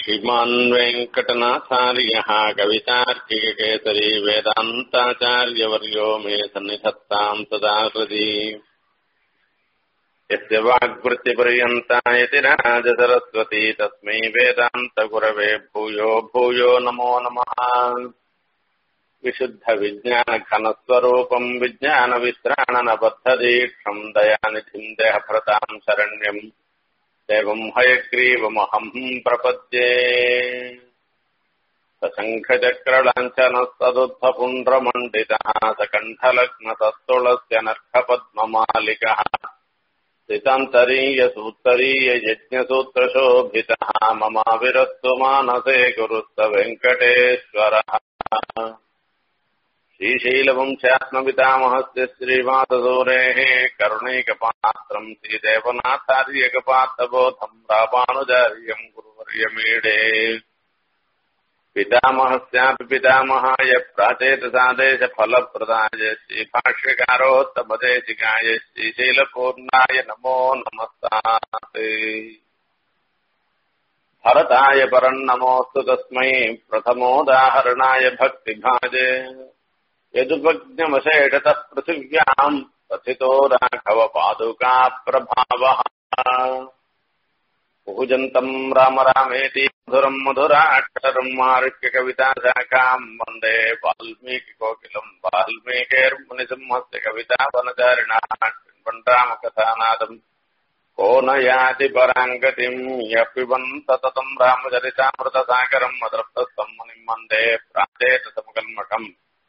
श्रीमान् वेङ्कटनाथार्यः कवितार्किककेसरी वेदान्ताचार्यवर्यो मे सन्निधत्ताम् सदा हृदि यस्य वाग्वृत्तिपर्यन्ता इति राजसरस्वती तस्मै वेदान्तगुरवे भूयो भूयो नमो नमः विशुद्धविज्ञानघनस्वरूपम् विज्ञानवित्राणनबद्धदीक्षम् दयानिधिम् देहभृताम् शरण्यम् देवम् हयग्रीवमहम् प्रपद्ये सशङ्खचक्रलाञ्छनस्तदुद्धपुण्ड्रमण्डितः सकण्ठलग्नतस्तुलस्य नर्खपद्ममालिकः सितान्तरीयसूत्तरीययज्ञसूत्रशोभितः ममाविरस्तु मानसे कुरुस्त वेङ्कटेश्वरः श्रीशैलवंशात्मपितामहस्य श्रीमातसूरेः करुणैकपात्रम् श्रीदेवनाथार्यकपात्रबोधम् रामानुजार्यम् गुरुवर्यमीडे पितामहस्यापि पितामहाय प्राचेतसादेशफलप्रदाय श्रीभाष्यकारोत्तमदेशिकाय श्रीशैलपूर्णाय नमो नमस्ताते भरताय परन्नमोऽस्तु तस्मै प्रथमोदाहरणाय भक्तिभाजे यदुपज्ञमशेषतः पृथिव्याम् प्रथितो राघवपादुका प्रभावः पूजन्तम् राम रामेति मधुरम् मधुराक्षरम् मारुष्यकविताशाखाम् वन्दे वाल्मीकिकोकिलम् वाल्मीकेर्मुनिसिंहस्य कवितावनचारिणः रामकथानादम् को न याति पराङ्गतिम् यः पिबन् सततम् रामचरितामृतसागरम् अदृष्टस्तम् मुनिम् वन्दे प्राचेतसमकल्मषम्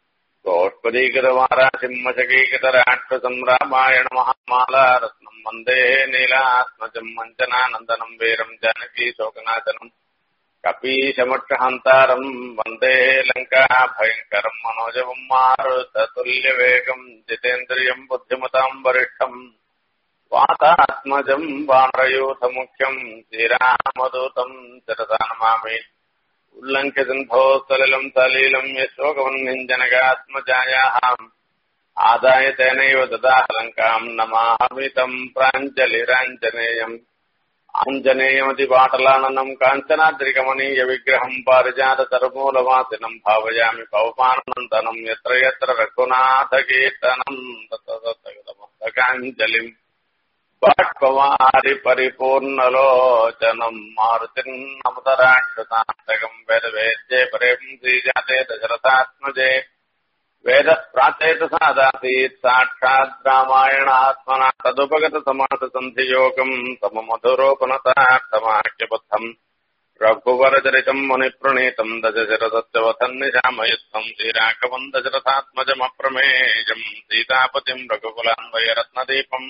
गोष्पदीकृतवारासिंहशकीकृतराक्षसम् रामायण महामाला रत्नम् वन्दे नीलात्मजम् मञ्चनानन्दनम् वीरम् जानकी शोकनाशनम् कपीशमक्षहन्तारम् वन्दे लङ्का भयङ्करम् मनोजवम् मारुततुल्यवेगम् जितेन्द्रियम् बुद्धिमताम् वरिष्ठम् वातात्मजम् वानरयूथमुख्यम् श्रीरामदूतम् चिरता नमामि उल्लङ्घ्य सिन्धोः सलिलम् सलीलम् यशोकवह्निञ्जनगात्मजायाः आदाय तेनैव ददाह लङ्काम् नमाहमितम् प्राञ्जलिराञ्जनेयम् आञ्जनेयमतिपाटलाननम् काञ्चनाद्रिकमनीय विग्रहम् पारिजाततरमूलवासिनम् भावयामि पवमानन्दनम् यत्र यत्र रघुनाथकीर्तनम् ततस्तकाञ्जलिम् बाष्पवारि परिपूर्णलोचनम् मारुतिम् नमुतराक्षसान्तकम् वेदवेद्ये परेम् श्रीजाते दशरथात्मजे वेदः प्राचेतसादासीत् साक्षात् रामायणात्मना तदुपगतसमाससन्धियोगम् सममधुरोपनतार्थमाख्यबद्धम् रघुवरचरितम् मुनिप्रणीतम् दशशरसत्यवथन्निशामयुत्थम् श्रीराघवम् दशरथात्मजमप्रमेयम् सीतापतिम् रघुकुलान्वयरत्नदीपम्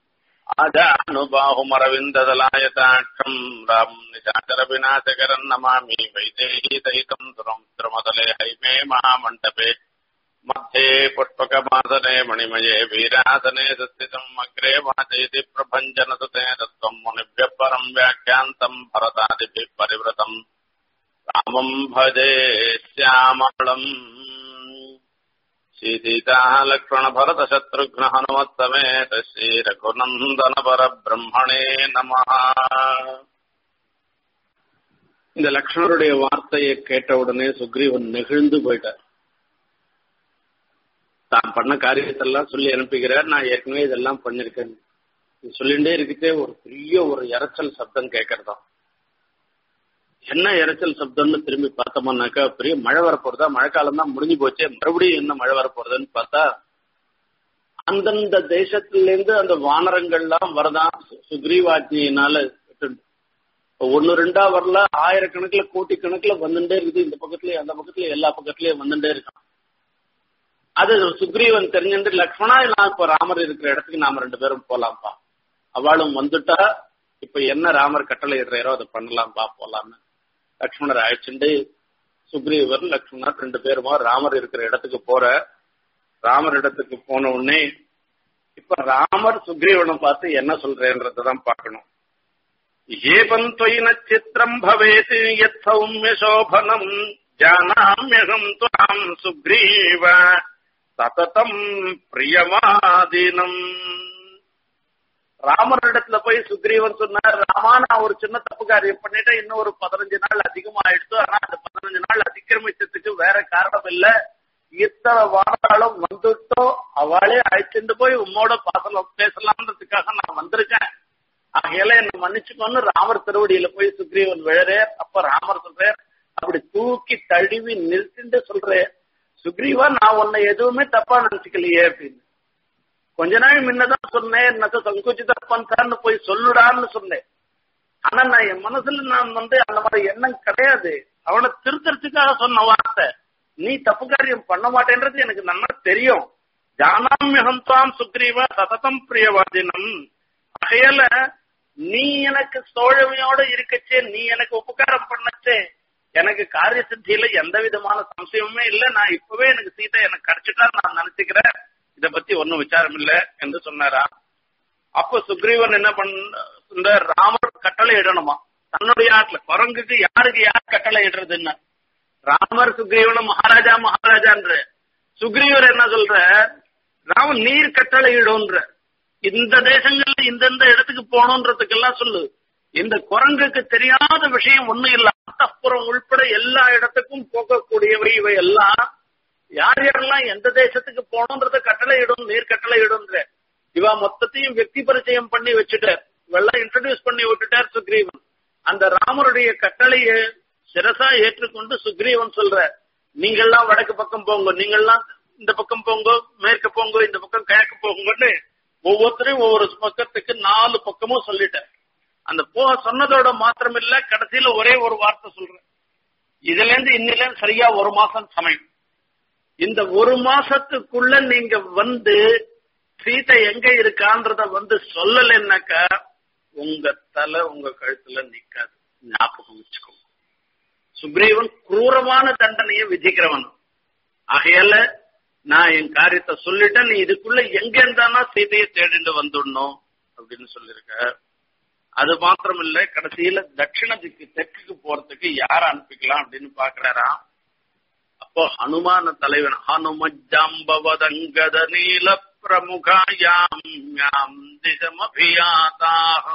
आजानुबाहुमरविन्ददलायताक्षम् राम् निशाचरविनाशकरम् नमामि वैदेही सहितम् सुरमुद्रमतले हैमे महामण्डपे मध्ये पुष्पकमासने मणिमये वीरासने संस्थितम् अग्रे वाचयति प्रभञ्जनसुते तत्त्वम् मुनिभ्यः परम् व्याख्यान्तम् भरतादिभिः परिवृतम् रामम् भजे श्यामलम् श्रीसीताः लक्ष्मणभरतशत्रुघ्न हनुमत्समेत ஸ்ரீரகுநந்தனபரபிரம்மணே நம இந்த லக்ஷ்மணருடைய வார்த்தையை கேட்ட உடனே சுக்ரீவன் நெகிழ்ந்து போயிட்டார் தான் பண்ண காரியத்தெல்லாம் சொல்லி அனுப்புகிறார் நான் ஏற்கனவே இதெல்லாம் பண்ணிருக்கேன் சொல்லிண்டே இருக்கே ஒரு பெரிய ஒரு இறைச்சல் சப்தம் கேட்கறதா என்ன இறைச்சல் சப்தம்னு திரும்பி பார்த்தோம்னாக்கா பெரிய மழை வரப்போறதா மழைக்காலம் தான் முடிஞ்சு போச்சே மறுபடியும் என்ன மழை வரப்போறதுன்னு பார்த்தா அந்தந்த தேசத்திலேருந்து அந்த வானரங்கள்லாம் வரதான் சுக்ரீவாஜ்யினால ஒன்னு ரெண்டா வரல ஆயிரக்கணக்குல கோட்டி கணக்குல வந்துட்டே இருக்குது இந்த பக்கத்துலயே அந்த பக்கத்துல எல்லா பக்கத்துலயும் வந்துட்டே இருக்கான் அது சுக்ரீவன் தெரிஞ்சுட்டு லக்ஷ்மணா நான் இப்ப ராமர் இருக்கிற இடத்துக்கு நாம ரெண்டு பேரும் போலாம்ப்பா அவளும் வந்துட்டா இப்ப என்ன ராமர் கட்டளை இடுறாரோ அதை பண்ணலாம்ப்பா போலாம்னு லக்ஷ்மணர் அழைச்சுண்டு சுக்ரீவர் லக்ஷ்மணர் ரெண்டு பேருமா ராமர் இருக்கிற இடத்துக்கு போற ராமர் இடத்துக்கு போன உடனே இப்ப ராமர் சுக்ரீவனை பார்த்து என்ன சொல்றேன்றதான் பார்க்கணும் ஏவம் தொயின சித்திரம் பவேத் யத் சௌமிய சோபனம் ஜானாமியகம் துவாம் சுக்ரீவ சததம் பிரியமாதீனம் ராமரிடத்துல போய் சுக்ரீவன் சொன்னார் ராமா நான் ஒரு சின்ன தப்பு காரியம் பண்ணிட்டேன் இன்னும் ஒரு பதினஞ்சு நாள் அதிகமா ஆயிடுச்சு ஆனா அந்த பதினஞ்சு நாள் அதிக்கிரமிச்சதுக்கு வேற காரணம் இல்ல இத்தனை வாரம் வந்துட்டோ அவளே அழைச்சிட்டு போய் உம்மோட பாசலம் பேசலாம்ன்றதுக்காக நான் வந்திருக்கேன் ஆகையால என்ன மன்னிச்சுக்கோன்னு ராமர் திருவடியில போய் சுக்ரீவன் விழறேன் அப்ப ராமர் சொல்றார் அப்படி தூக்கி தழுவி நிறுத்திட்டு சொல்றேன் சுக்ரீவா நான் உன்னை எதுவுமே தப்பா நினைச்சுக்கலையே அப்படின்னு கொஞ்ச நாள் முன்னதான் சொன்னேன் எனக்கு சங்குச்சித பந்தான்னு போய் சொல்லுடான்னு சொன்னேன் ஆனா நான் என் மனசுல நான் வந்து அந்த மாதிரி எண்ணம் கிடையாது அவனை திருத்தறதுக்காக சொன்ன வார்த்தை நீ தப்பு காரியம் பண்ண மாட்டேன்றது எனக்கு நல்லா தெரியும் ஜானாமியகந்தாம் சுக்ரீவ சததம் பிரியவாதினம் ஆகையால நீ எனக்கு தோழமையோட இருக்கச்சே நீ எனக்கு உபகாரம் பண்ணச்சே எனக்கு காரிய சித்தியில எந்த விதமான சம்சயமுமே இல்ல நான் இப்பவே எனக்கு சீதை எனக்கு கிடைச்சிட்டா நான் நினைச்சுக்கிறேன் இத பத்தி ஒன்னும் விசாரம் இல்ல என்று சொன்னாரா அப்ப சுக்ரீவன் என்ன பண்ண ராமர் கட்டளை இடணுமா தன்னுடைய ஆட்டுல குரங்குக்கு யாருக்கு யார் கட்டளை இடுறதுன்னு ராமர் சுக்ரீவன் மகாராஜா மகாராஜான்ற சுக்ரீவர் என்ன சொல்ற ராமன் நீர் கட்டளை இடும்ன்ற இந்த தேசங்கள்ல இந்தந்த இடத்துக்கு போகணுன்றதுக்கெல்லாம் சொல்லு இந்த குரங்குக்கு தெரியாத விஷயம் ஒண்ணும் இல்ல அத்தப்புறம் உள்பட எல்லா இடத்துக்கும் போகக்கூடியவை இவை எல்லாம் யார் யாரெல்லாம் எந்த தேசத்துக்கு போகணுன்றத கட்டளை இடும் நீர் கட்டளை இடும்ன்ற இவா மொத்தத்தையும் வெற்றி பரிச்சயம் பண்ணி வச்சுட்டார் இவெல்லாம் இன்ட்ரடியூஸ் பண்ணி விட்டுட்டார் சுக்ரீவன் அந்த ராமருடைய கட்டளையை சிரசா ஏற்றுக்கொண்டு சுக்ரீவன் சொல்ற நீங்கள்லாம் வடக்கு பக்கம் போங்க நீங்கள்லாம் இந்த பக்கம் போங்க மேற்கு போங்க இந்த பக்கம் கிழக்கு போங்கன்னு ஒவ்வொருத்தரையும் ஒவ்வொரு பக்கத்துக்கு நாலு பக்கமும் சொல்லிட்டேன் அந்த போக சொன்னதோட மாத்திரம் இல்ல கடைசியில ஒரே ஒரு வார்த்தை சொல்றேன் இதுல இருந்து இன்னில சரியா ஒரு மாசம் சமயம் இந்த ஒரு மாசத்துக்குள்ள நீங்க வந்து சீதை எங்க இருக்கான்றத வந்து சொல்லலைன்னாக்கா உங்க தலை உங்க கழுத்துல நிக்காது ஞாபகம் வச்சுக்கோங்க சுக்ரீவன் குரூரமான தண்டனையை விதிக்கிறவன் ஆகையால நான் என் காரியத்தை சொல்லிட்டேன் நீ இதுக்குள்ள எங்க இருந்தானா சீதையை தேடிட்டு வந்துடணும் அப்படின்னு சொல்லியிருக்க அது மாத்திரம் இல்ல கடைசியில தட்சிண திக்கு தெற்குக்கு போறதுக்கு யார அனுப்பிக்கலாம் அப்படின்னு பாக்குறாரா அப்போ ஹனுமான தலைவன் ஹனுமஜாம்பவதங்கத நீல பிரமுகாயாம் யாம் திசமபியாதாக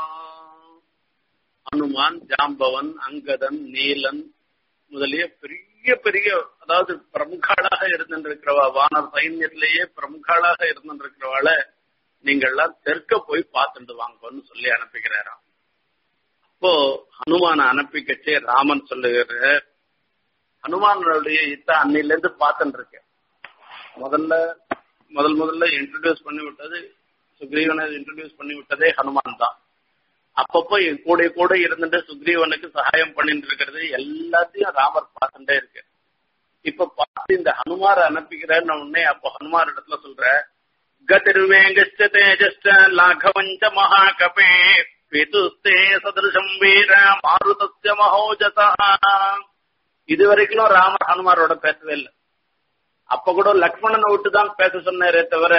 ஹனுமான் ஜாம்பவன் அங்கதன் நீலன் முதலிய பெரிய பெரிய அதாவது பிரமுகாளாக இருந்திருக்கிறவா வானர் சைன்யத்திலேயே பிரமுகாளாக இருந்திருக்கிறவாள நீங்கள்லாம் தெற்க போய் பார்த்துட்டு வாங்கன்னு சொல்லி அனுப்பிக்கிறாராம் அப்போ ஹனுமான அனுப்பிக்கச்சே ராமன் சொல்லுகிற ஹனுமானுடைய இத்த அன்னில இருந்து பார்த்துட்டு இருக்கேன் முதல்ல முதல் முதல்ல இன்ட்ரடியூஸ் பண்ணி விட்டது சுக்ரீவனை இன்ட்ரடியூஸ் பண்ணி விட்டதே ஹனுமான் தான் அப்பப்போ என் கூட கூட இருந்துட்டு சுக்ரீவனுக்கு சகாயம் பண்ணிட்டு இருக்கிறது எல்லாத்தையும் ராமர் பார்த்துட்டே இருக்கு இப்ப பார்த்து இந்த ஹனுமார் அனுப்பிக்கிறேன்னு உடனே அப்போ ஹனுமார் இடத்துல சொல்ற கதிர்வேங்கச்ச தேஜஸ்ட லாഘவஞ்ச மகாகபே பிதுஸ்தே சதிருஷம் வீர மாருதஸ்ய மகோஜதா இது வரைக்கும் ராமர் ஹனுமாரோட பேசவே இல்லை அப்ப கூட லக்ஷ்மணனை விட்டு தான் பேச சொன்னாரே தவிர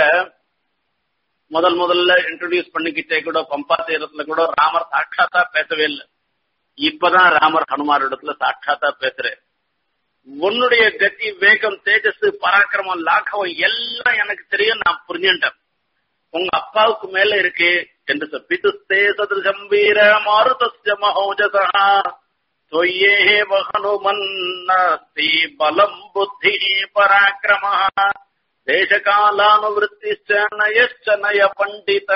முதல் முதல்ல இன்ட்ரோடியூஸ் பண்ணிக்கிட்டே கூட பம்பா தீரத்துல கூட ராமர் சாட்சாத்தா பேசவே இல்லை இப்பதான் ராமர் ஹனுமார் இடத்துல சாட்சாத்தா பேசுறேன் உன்னுடைய கதி வேகம் தேஜஸ் பராக்கிரமம் லாഘவம் எல்லாம் எனக்கு தெரியும் நான் புரிஞ்சுட்டேன் உங்க அப்பாவுக்கு மேல இருக்கு என்று பிதுஸ்தே சதிருஷம் வீர மாருதஸ்ய மகோஜசா தொய்யேவ ஹனுமன்னஸ்தி பலம் புத்தி பராக்கிரம தேசகாலானுவருத்திச்ச நயச்ச நய பண்டித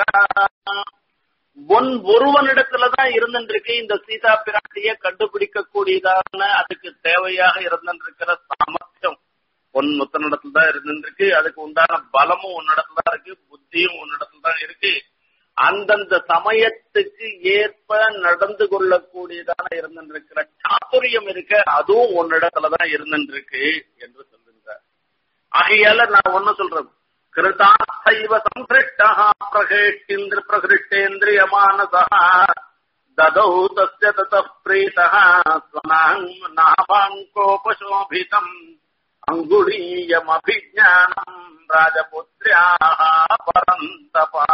ஒன் ஒருவனிடத்துலதான் இருந்துருக்கு இந்த சீதா பிராட்டிய கண்டுபிடிக்க கூடியதான அதுக்கு தேவையாக இருந்திருக்கிற சாமர்த்தியம் பொன் முத்தனிடத்துல தான் இருந்திருக்கு அதுக்கு உண்டான பலமும் உன்னிடத்துல தான் இருக்கு புத்தியும் உன்னிடத்துல தான் இருக்கு அந்தந்த சமயத்துக்கு ஏற்ப நடந்து கொள்ளக்கூடியதான இருந்திருக்கிற சாத்துரியம் இருக்க அதுவும் உன்னிடத்துலதான் இருந்திருக்கு என்று சொல்லுகிறார் ஆகையால நான் ஒண்ணு சொல்றேன் கிருதாசைவ சம்பிருஷ்டா பிரகேஷ்டிந்திர பிரகிருஷ்டேந்திரிய மானசா ததௌ தஸ்ய தத பிரீதः ஸ்வனாங்கோபசோபிதம் அங்குளீயமபிஜானம் ராஜபுத்திரியாக பரந்தபா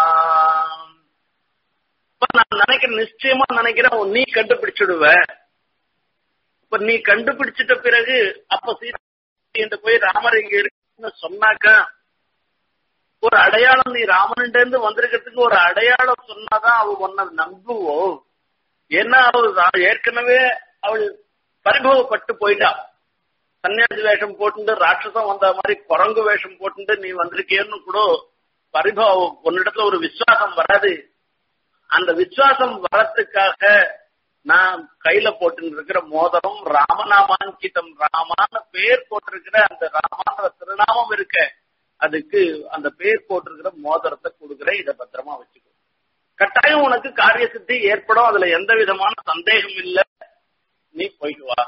இப்ப நான் நினைக்கிறேன் நிச்சயமா நினைக்கிறேன் நீ கண்டுபிடிச்சிடுவ இப்ப நீ கண்டுபிடிச்சிட்ட பிறகு அப்ப சீதை போய் ராமர் இங்க இருக்குன்னு சொன்னாக்க ஒரு அடையாளம் நீ ராமன்கிட்ட இருந்து வந்திருக்கிறதுக்கு ஒரு அடையாளம் சொன்னாதான் அவ உன்னை நம்புவோம் ஏன்னா அவள் ஏற்கனவே அவள் பரிபவப்பட்டு போயிட்டா சன்னியாசி வேஷம் போட்டுட்டு ராட்சசம் வந்த மாதிரி குரங்கு வேஷம் போட்டுட்டு நீ வந்திருக்கேன்னு கூட பரிபவம் உன்னிடத்துல ஒரு விசுவாசம் வராது அந்த விசுவாசம் வரத்துக்காக நான் கையில போட்டு இருக்கிற மோதிரம் ராமநாமாங்கிதம் ராமான பேர் போட்டிருக்கிற அந்த ராமான்ற திருநாமம் இருக்க அதுக்கு அந்த பேர் போட்டிருக்கிற மோதிரத்தை கொடுக்குற இதை பத்திரமா வச்சுக்கோ கட்டாயம் உனக்கு காரிய சித்தி ஏற்படும் அதுல எந்த விதமான சந்தேகம் இல்லை நீ போயிட்டு வா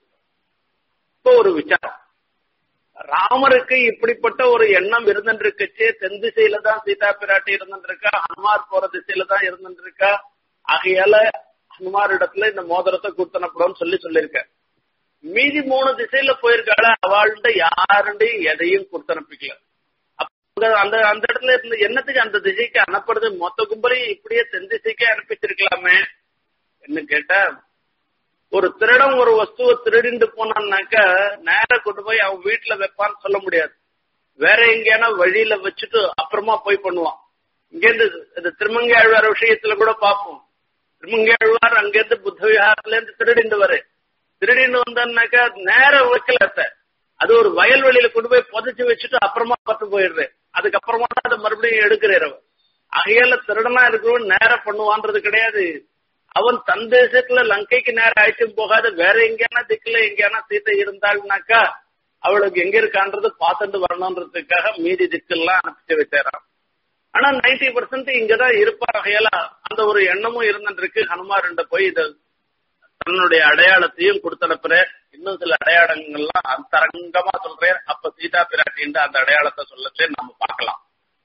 இப்போ ஒரு விசாரம் ராமருக்கு இப்படிப்பட்ட ஒரு எண்ணம் இருந்துருக்குச்சு தென் திசையில தான் சீதா பிராட்டி இருந்துருக்கா ஹனுமார் போற திசையில தான் இருந்துருக்கா ஆகையால ஹனுமார் இடத்துல இந்த மோதிரத்தை கொடுத்தனப்படும் சொல்லி சொல்லியிருக்க மீதி மூணு திசையில போயிருக்காள அவள்கிட்ட யாருண்ட எதையும் கொடுத்தனுப்பிக்கல அந்த அந்த இடத்துல இருந்து என்னத்துக்கு அந்த திசைக்கு அனுப்புறது மொத்த கும்பலையும் இப்படியே தென் திசைக்கே அனுப்பிச்சிருக்கலாமே என்ன கேட்டா ஒரு திருடம் ஒரு வஸ்துவை திருடிண்டு போனான்னாக்க நேர கொண்டு போய் அவன் வீட்டுல வைப்பான்னு சொல்ல முடியாது வேற எங்கேயான வழியில வச்சுட்டு அப்புறமா போய் பண்ணுவான் இங்கேருந்து இந்த திருமங்கையாழ்வார் விஷயத்துல கூட பார்ப்போம் திருமங்கையாழ்வார் அங்கேருந்து புத்த விஹாரத்துல இருந்து திருடிண்டு வரு திருடின்னு வந்தான்னாக்கா நேர வைக்கல அது ஒரு வயல்வெளியில கொண்டு போய் புதைச்சு வச்சுட்டு அப்புறமா பத்து போயிடுறேன் அதுக்கப்புறமா தான் அதை மறுபடியும் எடுக்கிறேன் ஆகையால திருடனா இருக்கிறவன் நேரம் பண்ணுவான்றது கிடையாது அவன் தன் தேசத்துல லங்கைக்கு நேரம் அழைச்சும் போகாத வேற எங்கேயான திக்குல எங்கேயான சீத்தை இருந்தாள்னாக்கா அவளுக்கு எங்க இருக்கான்றது பார்த்துட்டு வரணுன்றதுக்காக மீதி திக்கெல்லாம் அனுப்பிச்சு வச்சாராம் ஆனா நைன்டி பர்சன்ட் இங்கதான் இருப்பார் ஆகையால அந்த ஒரு எண்ணமும் இருந்துருக்கு ஹனுமார்ண்ட போய் இத தன்னுடைய அடையாளத்தையும் கொடுத்தனுப்புற இன்னும் சில அடையாளங்கள்லாம் அந்தரங்கமா சொல்றேன் அப்ப சீதா பிராட்டின்ற அந்த அடையாளத்தை சொல்லச்சே நம்ம பார்க்கலாம்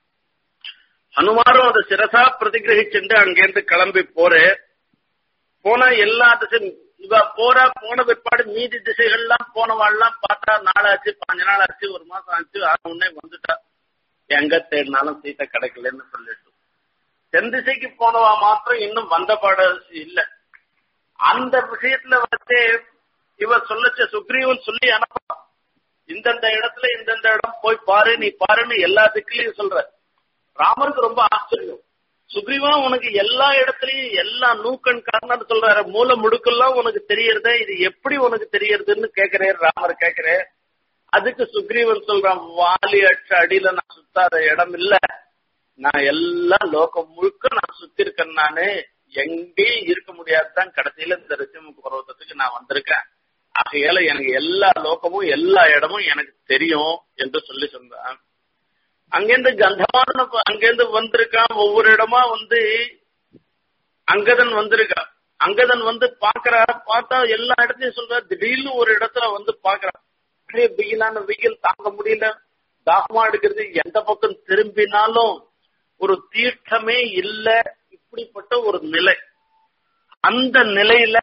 ஹனுமாரும் அதை சிரசா பிரதிகிரகிச்சுட்டு அங்கேருந்து கிளம்பி போறேன் போனா எல்லா திசை இவ போறா போன பிற்பாடு மீதி திசைகள்லாம் போனவாள்லாம் பார்த்தா நாளாச்சு பாஞ்சு நாள் ஆச்சு ஒரு மாசம் ஆச்சு உடனே வந்துட்டா எங்க தேடினாலும் சீட்டை கிடைக்கலன்னு சொல்லிட்டு தென் திசைக்கு போனவா மாத்திரம் இன்னும் வந்த பாட இல்ல அந்த விஷயத்துல வந்து இவ சொல்லச்ச சுக்ரீவன் சொல்லி அனுப்பலாம் இந்தந்த இடத்துல இந்தந்த இடம் போய் பாரு நீ பாருன்னு எல்லா திக்கிலையும் சொல்ற ராமருக்கு ரொம்ப ஆச்சரியம் சுக்ரீவா உனக்கு எல்லா இடத்துலயும் எல்லா நூக்கன் காரணம் சொல்றாரு மூல முடுக்கெல்லாம் உனக்கு தெரியறத இது எப்படி உனக்கு தெரியறதுன்னு கேக்குறேன் ராமர் கேக்குறேன் அதுக்கு சுக்ரீவன் சொல்றான் வாலி அற்ற அடியில நான் சுத்தாத இடம் இல்ல நான் எல்லா லோகம் முழுக்க நான் சுத்தி இருக்கேன் நானு எங்கேயும் இருக்க முடியாதுதான் கடைசியில இந்த ரிச்சமுக பர்வத்தத்துக்கு நான் வந்திருக்கேன் ஆகையால எனக்கு எல்லா லோகமும் எல்லா இடமும் எனக்கு தெரியும் என்று சொல்லி சொன்னான் அங்கேருந்து கந்தமான அங்கேருந்து வந்திருக்கான் ஒவ்வொரு இடமா வந்து அங்கதன் வந்திருக்கா அங்கதன் வந்து பாக்குறா பார்த்தா எல்லா இடத்தையும் சொல்ற திடீர்னு ஒரு இடத்துல வந்து பாக்குறா அப்படியே வெயிலான வெயில் தாங்க முடியல தாகமா எடுக்கிறது எந்த பக்கம் திரும்பினாலும் ஒரு தீர்த்தமே இல்ல இப்படிப்பட்ட ஒரு நிலை அந்த நிலையில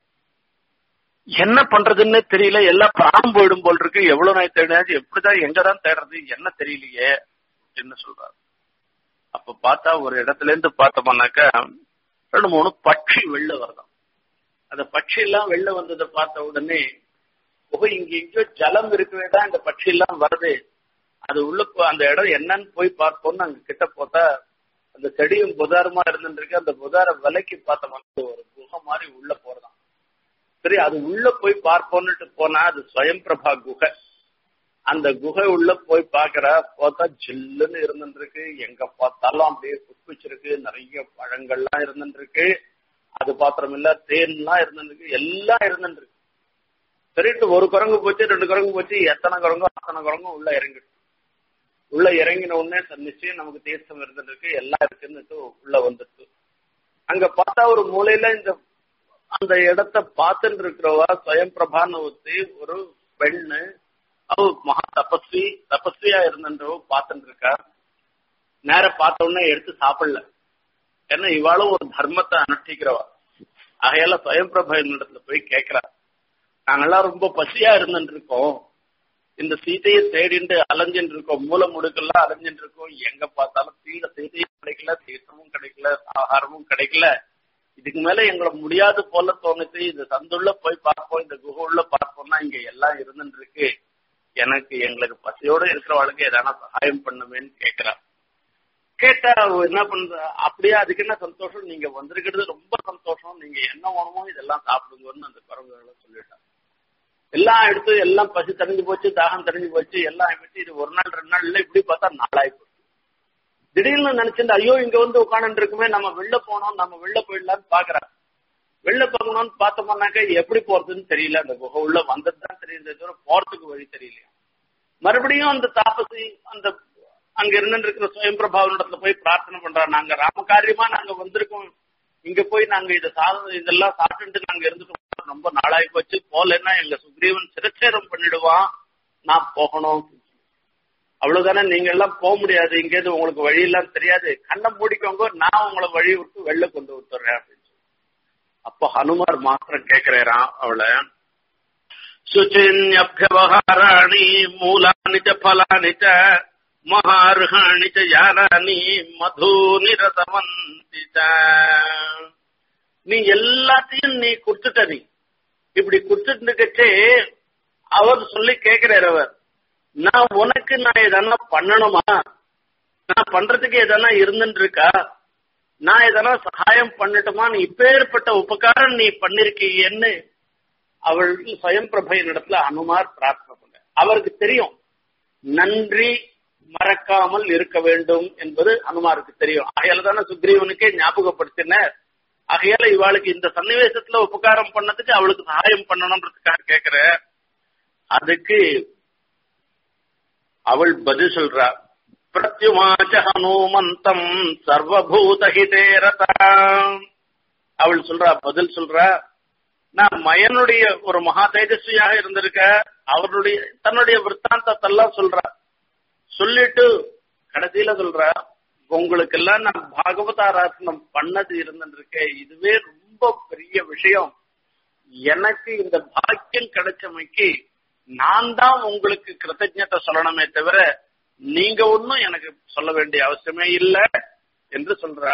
என்ன பண்றதுன்னு தெரியல எல்லாம் பிராணம் போயிடும் போல் இருக்கு எவ்வளவு நாய் தேடினாச்சு எப்படிதான் எங்கதான் தேடுறது என்ன தெரியலையே அப்படின்னு சொல்றாரு அப்ப பார்த்தா ஒரு இடத்துல இருந்து பார்த்தோம்னாக்கா ரெண்டு மூணு பட்சி வெளில வருதாம் அந்த பட்சி எல்லாம் வெளில வந்ததை பார்த்த உடனே ஓ இங்க எங்கேயோ ஜலம் இருக்கவே தான் இந்த பட்சி எல்லாம் வருது அது உள்ள அந்த இடம் என்னன்னு போய் பார்ப்போம்னு அங்க கிட்ட போத்தா அந்த செடியும் புதாரமா இருந்துருக்கு அந்த புதார விலைக்கு பார்த்தோம்னா ஒரு குகை மாதிரி உள்ள போறதாம் சரி அது உள்ள போய் பார்ப்போம்னுட்டு போனா அது ஸ்வயம் பிரபா குகை அந்த குகை உள்ள போய் பாக்குற பார்த்தா ஜில்லுன்னு இருந்துருக்கு எங்க பார்த்தாலும் அப்படியே புஷ்பிச்சிருக்கு நிறைய பழங்கள்லாம் இருந்துருக்கு அது பாத்திரம் இல்ல தேன்லாம் இருந்துருக்கு எல்லாம் இருந்துருக்கு சரிட்டு ஒரு குரங்கு போச்சு ரெண்டு குரங்கு போச்சு எத்தனை குரங்கோ அத்தனை குரங்கும் உள்ள இறங்கிட்டு உள்ள இறங்கின உடனே நிச்சயம் நமக்கு தீர்த்தம் இருந்துருக்கு எல்லாம் இருக்குன்னு உள்ள வந்துட்டு அங்க பார்த்தா ஒரு மூலையில இந்த அந்த இடத்த பார்த்துட்டு இருக்கிறவா ஸ்வயம் பிரபான்னு ஊத்தி ஒரு பெண்ணு அவ மகா தபஸ்வி தபஸ்வியா இருந்தவ பார்த்துட்டு இருக்கா நேர பார்த்த உடனே எடுத்து சாப்பிடல ஏன்னா இவாளும் ஒரு தர்மத்தை அனுஷ்டிக்கிறவா ஆகையால ஸ்வயம் பிரபா இடத்துல போய் கேட்கிறா நாங்கெல்லாம் ரொம்ப பசியா இருந்துட்டு இருக்கோம் இந்த சீதையை தேடிட்டு அலைஞ்சிட்டு இருக்கோம் மூல முடுக்கெல்லாம் அலைஞ்சிட்டு இருக்கோம் எங்க பார்த்தாலும் தீர சீதையும் கிடைக்கல தீர்த்தமும் கிடைக்கல ஆகாரமும் கிடைக்கல இதுக்கு மேல எங்களை முடியாது போல தோணுச்சு இந்த சந்துள்ள போய் பார்ப்போம் இந்த குகை உள்ள பார்ப்போம்னா இங்க எல்லாம் இருந்துட்டு இருக்கு எனக்கு எங்களுக்கு பசியோட இருக்கிறவளுக்கு எதனா சகாயம் பண்ணுமேன்னு கேக்குறா கேட்டா அவ என்ன பண்ற அப்படியே அதுக்கு என்ன சந்தோஷம் நீங்க வந்திருக்கிறது ரொம்ப சந்தோஷம் நீங்க என்ன வேணுமோ இதெல்லாம் சாப்பிடுங்கன்னு அந்த குரங்குகளை சொல்லிட்டாங்க எல்லாம் எடுத்து எல்லாம் பசி தெரிஞ்சு போச்சு தாகம் தெரிஞ்சு போச்சு எல்லாம் வச்சு இது ஒரு நாள் ரெண்டு நாள் இல்ல இப்படி பார்த்தா நாளாய் போச்சு திடீர்னு நினைச்சிருந்தா ஐயோ இங்க வந்து உட்காந்து இருக்குமே நம்ம வெளில போனோம் நம்ம வெளில போயிடலாம்னு பாக்குறேன் வெளில போகணும்னு பார்த்தோம்னாக்க எப்படி போறதுன்னு தெரியல அந்த குகை உள்ள வந்தது தான் தெரியுது தவிர போறதுக்கு வழி தெரியலையா மறுபடியும் அந்த தாபசி அந்த அங்க இருந்து இருக்கிற சுயம்பிரபாவனிடத்துல போய் பிரார்த்தனை பண்றா நாங்க ராமகாரியமா நாங்க வந்திருக்கோம் இங்க போய் நாங்க இதை சாதம் இதெல்லாம் சாப்பிட்டு நாங்க இருந்துட்டு ரொம்ப நாளாகி போச்சு போலன்னா எங்க சுக்ரீவன் சிரச்சேரம் பண்ணிடுவான் நான் போகணும் அவ்வளவுதானே நீங்க எல்லாம் போக முடியாது இங்கேருந்து உங்களுக்கு வழி எல்லாம் தெரியாது கண்ணை மூடிக்கோங்க நான் உங்களை வழி விட்டு வெளில கொண்டு விட்டுறேன் அப்படின்னு அப்ப ஹனுமார் மாத்திரம் கேக்குறாராம் அவளை சுச்சின்யபியவகாராணி மூலானி ச பலானி ச மகார்ஹாணி ச யாரானி மதூனி ரசவந்தி நீ எல்லாத்தையும் நீ குடுத்துட்ட நீ இப்படி குடுத்துட்டு அவர் சொல்லி கேக்குறாரு அவர் நான் உனக்கு நான் எதனா பண்ணணுமா நான் பண்றதுக்கு எதனா இருந்துட்டு இருக்கா நான் எதனா சகாயம் பண்ணட்டுமா நீ இப்பேற்பட்ட உபகாரம் நீ பண்ணிருக்கீன்னு அவள் சுயம் பிரபையின் இடத்துல அனுமார் பிரார்த்தனை பண்ண அவருக்கு தெரியும் நன்றி மறக்காமல் இருக்க வேண்டும் என்பது அனுமாருக்கு தெரியும் ஆகையால தானே சுக்ரீவனுக்கே ஞாபகப்படுத்தினர் ஆகையால இவாளுக்கு இந்த சன்னிவேசத்துல உபகாரம் பண்ணதுக்கு அவளுக்கு சகாயம் பண்ணணும்ன்றதுக்காக கேக்குற அதுக்கு அவள் பதில் சொல்றா பிரத்யுமாச்ச ஹனுமந்தம் சர்வபூதஹிதே ரதா அவள் சொல்றா பதில் சொல்றா நான் மயனுடைய ஒரு மகா தேஜஸ்வியாக இருந்திருக்க அவருடைய தன்னுடைய விற்த்தாந்தத்தெல்லாம் சொல்றா சொல்லிட்டு கடைசியில சொல்றா உங்களுக்கு எல்லாம் நான் பாகவதாராசனம் பண்ணது இருந்திருக்கேன் இதுவே ரொம்ப பெரிய விஷயம் எனக்கு இந்த பாக்கியம் கிடைச்சமைக்கு நான் தான் உங்களுக்கு கிருத்தஜத்தை சொல்லணுமே தவிர நீங்க ஒன்னும் எனக்கு சொல்ல வேண்டிய அவசியமே இல்லை என்று சொல்ற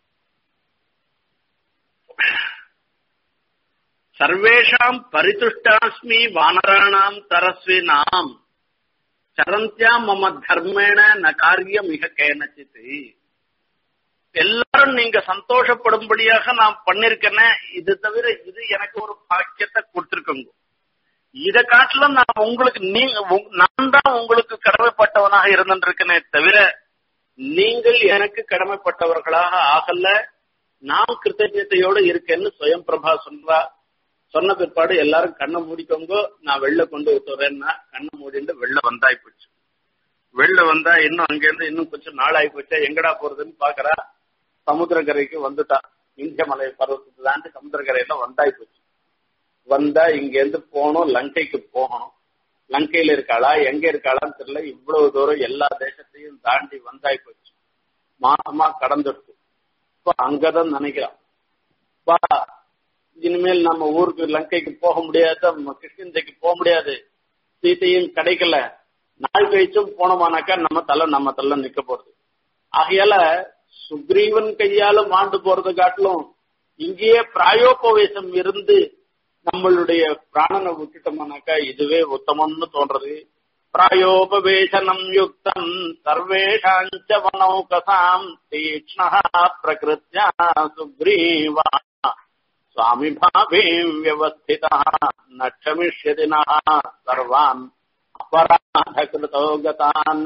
சர்வேஷாம் பரிதுஷ்டாஸ்மி வானராணாம் தரஸ்வினாம் சரந்தியா மம தர்மேண ந காரியம் மிக கேனச்சித்து எல்லாரும் நீங்க சந்தோஷப்படும்படியாக நான் பண்ணிருக்கேனே இது தவிர இது எனக்கு ஒரு பாக்கியத்தை கொடுத்திருக்கோங்க இத காட்டிலும் நான் உங்களுக்கு நீங்க நான் தான் உங்களுக்கு கடமைப்பட்டவனாக இருந்திருக்கேனே தவிர நீங்கள் எனக்கு கடமைப்பட்டவர்களாக ஆகல நான் கிருத்தஜத்தையோட இருக்கேன்னு சுயம் பிரபா சொல்றா சொன்ன பிற்பாடு எல்லாரும் கண்ணை மூடிக்கோங்க நான் வெளில கொண்டு விட்டுறேன்னா கண்ணை மூடிட்டு வெளில வந்தாய் போச்சு வெளில வந்தா இன்னும் அங்கிருந்து இன்னும் கொஞ்சம் நாளாகி போச்சா எங்கடா போறதுன்னு பாக்குறா சமுத்திரக்கரைக்கு வந்துட்டா இந்திய மலை பருவத்தை தாண்டி சமுத்திரக்கரையில வந்தாய் போச்சு வந்தா இங்க இருந்து போகணும் லங்கைக்கு போகணும் லங்கையில இருக்காளா எங்க இருக்காளான்னு தெரியல இவ்வளவு தூரம் எல்லா தேசத்தையும் தாண்டி வந்தாய் போச்சு மாசமா கடந்துடுச்சு இப்ப அங்கதான் நினைக்கிறான் வா இனிமேல் நம்ம ஊருக்கு லங்கைக்கு போக முடியாது கிருஷ்ணந்தைக்கு போக முடியாது சீத்தையும் கிடைக்கல நாள் கழிச்சும் போனோமானாக்கா நம்ம தலை நம்ம தலை நிக்க போறது ஆகையால சுக்ரீவன் கையால மாண்டு போறது காட்டிலும் இங்கேயே பிராயோபவேசம் இருந்து நம்மளுடைய பிராணனை விட்டுட்டோம்னாக்கா இதுவே உத்தமம்னு தோன்றது பிராயோபவேசனம் யுக்தம் சர்வேஷாஞ்ச வனௌகசாம் தீக்ஷ்ணா பிரகிருத்யா சுக்ரீவா சுவாமி பாவே வியவஸ்திதா ந க்ஷமிஷ்யதி நः சர்வான் அபராத கிருதோ கதான்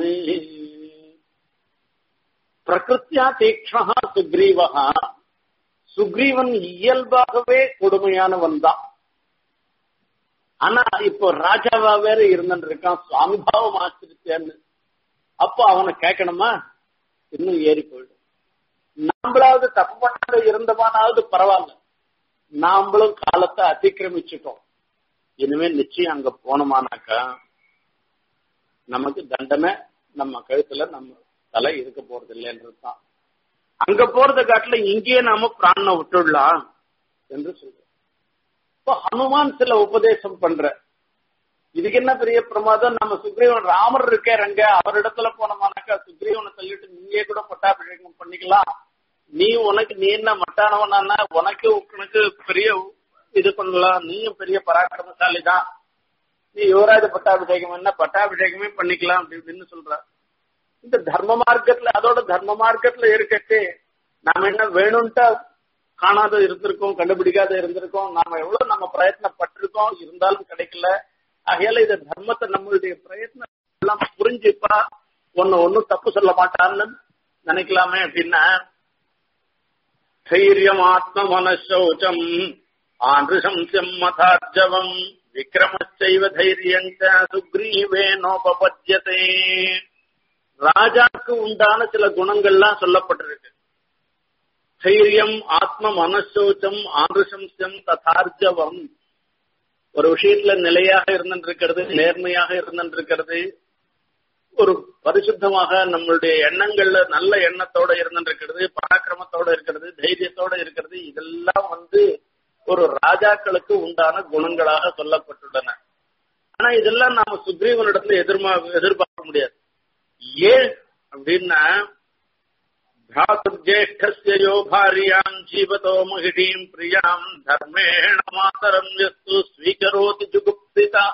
பிரகிருத்தியா தீக்ஷ்ணா சுக்ரீவா சுக்ரீவன் இயல்பாகவே கொடுமையானவன் தான் ஆனா இப்போ ராஜாவா வேற இருந்துட்டு இருக்கான் சுவாமிபாவம் ஆசிரிச்சேன்னு அப்போ அவனை கேட்கணுமா இன்னும் ஏறி போயிடும் நாம்பளாவது தப்பு பண்ணாத இருந்தவானாவது பரவாயில்ல நாமளும் காலத்தை அதிக்கிரமிச்சுட்டோம் இனிமே நிச்சயம் அங்க போனோமானாக்கா நமக்கு தண்டனை நம்ம கழுத்துல நம்ம தலை இருக்க போறது இல்லைன்றதுதான் அங்க போறத காட்டுல இங்கேயே நாம பிராணனை விட்டுடலாம் என்று சொல்ற இப்போ ஹனுமான் சில உபதேசம் பண்ற இதுக்கு என்ன பெரிய பிரமாதம் நம்ம சுக்ரீவன் ராமர் இருக்கார் அங்க அவரிடத்துல போனோமானாக்கா சுக்ரீவனை சொல்லிட்டு நீயே கூட பட்டாபிஷேகம் பண்ணிக்கலாம் நீ உனக்கு நீ என்ன மட்டானவனா உனக்கு உனக்கு பெரிய இது பண்ணலாம் நீயும் பெரிய பராக்கிரமசாலி தான் நீ யுவராஜ பட்டாபிஷேகம் என்ன பட்டாபிஷேகமே பண்ணிக்கலாம் அப்படி இப்படின்னு சொல்ற இந்த தர்ம மார்க்கத்துல அதோட தர்ம மார்க்கத்துல இருக்கட்டு நாம என்ன வேணும்ட்டா காணாத இருந்திருக்கோம் கண்டுபிடிக்காத இருந்திருக்கோம் நாம எவ்வளவு நம்ம பிரயத்னப்பட்டிருக்கோம் இருந்தாலும் கிடைக்கல ஆகையால இந்த தர்மத்தை நம்மளுடைய பிரயத்னம் எல்லாம் புரிஞ்சுப்பா ஒன்னு ஒன்னும் தப்பு சொல்ல மாட்டான்னு நினைக்கலாமே அப்படின்னா தைரியம் ஆத்ம மனசௌச்சம் ஆந்திருஷம்சம் மதார்ஜவம் விக்ரமச்சைவ தைரியஞ்ச சுக்ரீவேனோபபத்தியதே ராஜாக்கு உண்டான சில குணங்கள்லாம் சொல்லப்பட்டிருக்கு தைரியம் ஆத்ம மனசோச்சம் ஆந்திருஷம்சம் ததார்ஜவம் ஒரு விஷயத்துல நிலையாக இருந்திருக்கிறது நேர்மையாக இருந்திருக்கிறது ஒரு பரிசுத்தமாக நம்மளுடைய எண்ணங்கள்ல நல்ல எண்ணத்தோட இருந்திருக்கிறது பராக்கிரமத்தோட இருக்கிறது தைரியத்தோட இருக்கிறது இதெல்லாம் வந்து ஒரு ராஜாக்களுக்கு உண்டான குணங்களாக சொல்லப்பட்டுள்ளன ஆனா இதெல்லாம் நாம சுக்ரீவனிடத்துல எதிர்மா எதிர்பார்க்க முடியாது ஏன் அப்படின்னா भ्रातुर्ज्येष्ठस्य यो भार्याम् जीवतो महिषीम् प्रियाम् धर्मेण मातरम् यस्तु स्वीकरोति जुगुप्सिता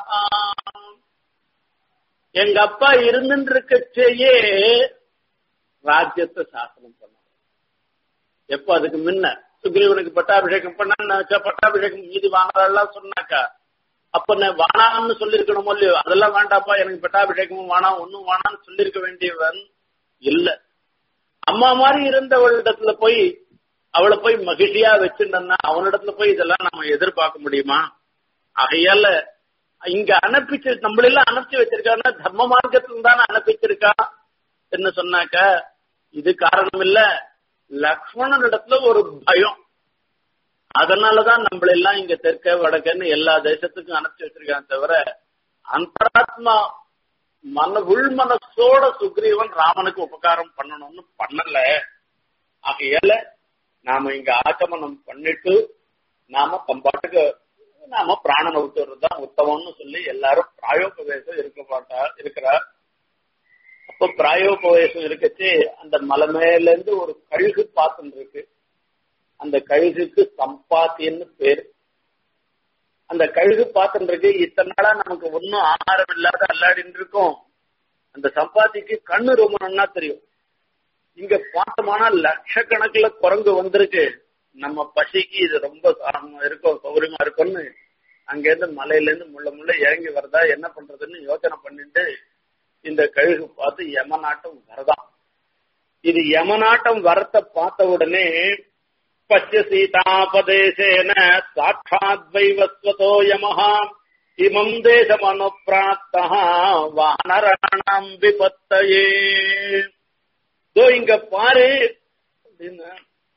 எங்க அப்பா இருந்துட்டு இருக்கச்சேயே ராஜ்யத்தை சாசனம் பண்ண எப்ப அதுக்கு முன்ன சுக்ரீவனுக்கு பட்டாபிஷேகம் பண்ணான்னு பட்டாபிஷேகம் மீதி வாங்கலாம் சொன்னாக்கா அப்ப நான் வானான்னு சொல்லிருக்கணுமோ இல்லையோ அதெல்லாம் வேண்டாப்பா எனக்கு பட்டாபிஷேகமும் வேணாம் ஒன்னும் வேணாம்னு சொல்லிருக்க வேண்டியவன் இல்ல அம்மா மாதிரி இருந்தவளிடத்துல போய் அவளை போய் மகிழ்ச்சியா வச்சுட்டா அவனிடத்துல போய் இதெல்லாம் நம்ம எதிர்பார்க்க முடியுமா ஆகையால இங்க அனுப்பிச்சு நம்மளெல்லாம் அனுப்பிச்சு வச்சிருக்கான்னா தர்ம மார்க்கத்துல தானே அனுப்பிச்சிருக்கா என்ன சொன்னாக்க இது காரணம் இல்ல லக்ஷ்மணன் இடத்துல ஒரு பயம் அதனாலதான் நம்மளெல்லாம் இங்க தெற்க வடக்கன்னு எல்லா தேசத்துக்கும் அனுப்பிச்சு வச்சிருக்கான் தவிர அந்தராத்மா மன உள் மனசோட சுக்ரீவன் ராமனுக்கு உபகாரம் பண்ணணும்னு பண்ணல ஆகையால நாம இங்க ஆச்சமனம் பண்ணிட்டு நாம தம்பாட்டுக்கு நாம பிராணனை விட்டுறது தான் உத்தமம்னு சொல்லி எல்லாரும் பிராயோபவேசம் இருக்க மாட்டா இருக்கிறார் அப்ப பிராயோபவேசம் இருக்கச்சு அந்த மலை மேல இருந்து ஒரு கழுகு பாத்துன்னு இருக்கு அந்த கழுகுக்கு சம்பாத்தின்னு பேரு அந்த கழுகு பாத்துன்னு இருக்கு இத்தனை நாளா நமக்கு ஒன்னும் ஆகாரம் இல்லாத அல்லாடின்னு இருக்கும் அந்த சம்பாத்திக்கு கண்ணு ரொம்ப நன்னா தெரியும் இங்க பார்த்தோம்னா லட்சக்கணக்கில் குரங்கு வந்திருக்கு நம்ம பசிக்கு இது ரொம்ப இருக்கும் சௌகரியமா இருக்கும்னு அங்கேருந்து மலையில இருந்து முள்ள முள்ள இறங்கி வரதா என்ன பண்றதுன்னு யோசனை பண்ணிட்டு இந்த கழுகு பார்த்து யமநாட்டம் வரதான் இது யமநாட்டம் வரத்தை பார்த்த உடனே பச்ச சீதாபதேசேன சாட்சாத் வைவஸ்வதோ யமஹா இமம் தேசமனுப்பிராப்தா வானராணாம் விபத்தையே தோ இங்க பாரு அப்படின்னு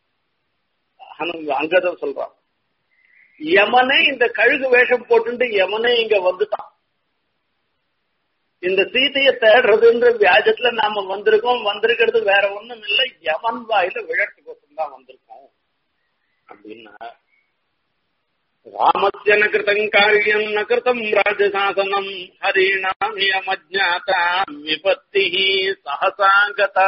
அங்கதான் சொல்றான் யமனே இந்த கழுகு வேஷம் போட்டு யமனே இங்க வந்துட்டான் இந்த சீதைய தேடுறதுன்ற வியாஜத்துல நாம வந்திருக்கோம் வந்திருக்கிறது வேற ஒண்ணும் இல்லை யமன் வாயில விழட்டுக்கோசம் தான் வந்திருக்கோம் அப்படின்னா ராமஸ்ய ந கிருதம் காரியம் ந கிருதம் ராஜசாசனம் ஹரிணாம் யமஜாதா விபத்தி சகசாங்கதா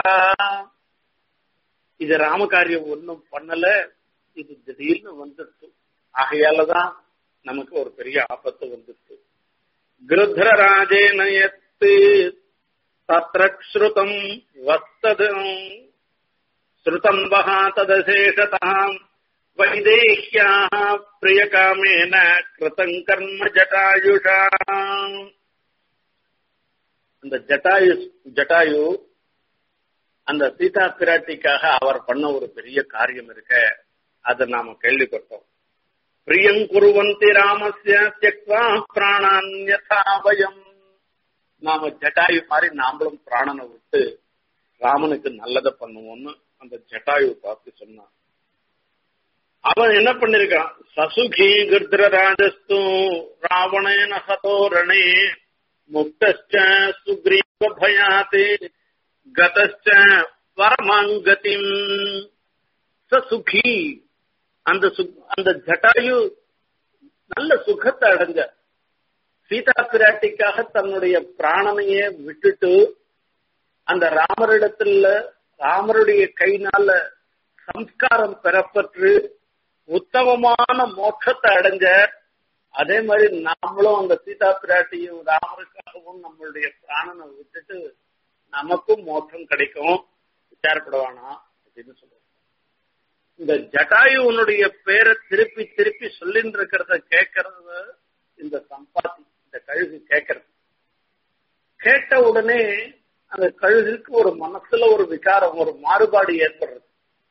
இது ராமகாரியம் ஒன்னும் பண்ணல இது திடீர்னு வந்துடுச்சு ஆகையாலதான் நமக்கு ஒரு பெரிய ஆபத்து வந்துச்சு கிருத்ரராஜேன எத்து தத்ரக்ஸ்ருதம் வஸ்ததம் ஸ்ருதம் வஹா ததசேஷதாம் வைதேஹ்யாः பிரியகாமேன கிருதம் கர்ம ஜட்டாயுஷா அந்த ஜட்டாயு ஜட்டாயு அந்த சீதா பிராட்டிக்காக அவர் பண்ண ஒரு பெரிய காரியம் இருக்க அதை நாம கேள்விப்பட்டோம் பிரியம் குருவந்தி ராமஸ்ய தியக்வா பிராணான்யதா வயம் நாம ஜட்டாயு மாதிரி நாமளும் பிராணனை விட்டு ராமனுக்கு நல்லதை பண்ணுவோம்னு அந்த ஜட்டாயு பார்த்து சொன்னான் அவன் என்ன பண்ணிருக்கான் சசுகி கிருத்ரராஜஸ்து ராவணேன ஹதோரணே முக்தச்ச சுக்ரீவ பயாத்தே கதச்ச பரமாங்கதிம் சுகி அந்த அந்த ஜட்டாயு நல்ல சுகத்தை அடைஞ்ச சீதா பிராட்டிக்காக தன்னுடைய பிராணனையே விட்டுட்டு அந்த ராமரிடத்துல ராமருடைய கைனால சம்ஸ்காரம் பெறப்பட்டு உத்தமமான மோட்சத்தை அடைஞ்ச அதே மாதிரி நாமளும் அந்த சீதா பிராட்டியும் ராமருக்காகவும் நம்மளுடைய பிராணனை விட்டுட்டு நமக்கும் மோட்சம் கிடைக்கும் விசாரப்படுவானா அப்படின்னு சொல்லுவாங்க இந்த ஜட்டாயுவனுடைய பேரை திருப்பி திருப்பி சொல்லின்னு இருக்கிறத கேட்கறது இந்த சம்பாத்தி இந்த கழுகு கேட்கறது கேட்ட உடனே அந்த கழுகுக்கு ஒரு மனசுல ஒரு விகாரம் ஒரு மாறுபாடு ஏற்படுறது